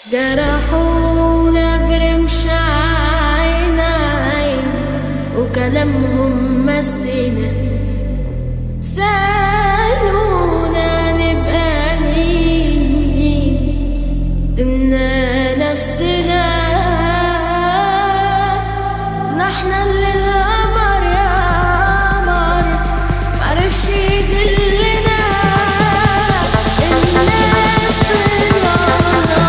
جرحونا برمش عينين وكلامهم مسنا سألونا نبقى مين مين دمنا نفسنا نحن اللي القمر يا قمر معرفش يذلنا الناس طلعنا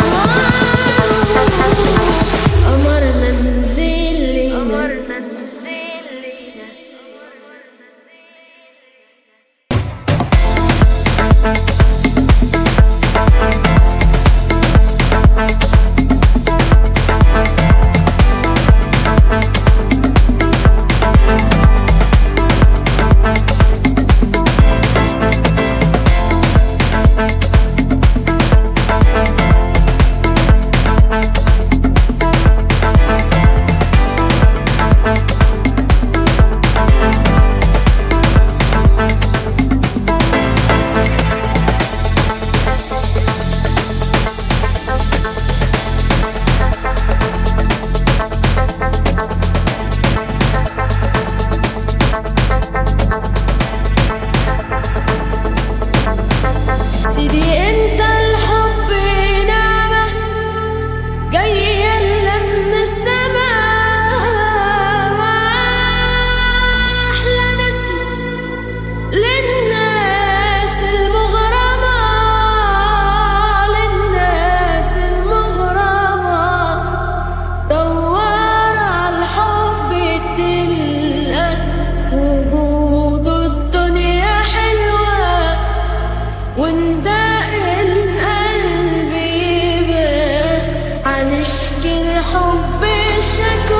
قمرنا نزلنا قمرنا نزلنا سيدي انت الحب نعمة جاية لنا من السماء أحلى نسمة للناس المغرمة للناس المغرمة دور على الحب تلقى في وجود الدنيا حلوة ونداء القلب يبقى هنشكي الحب شكوى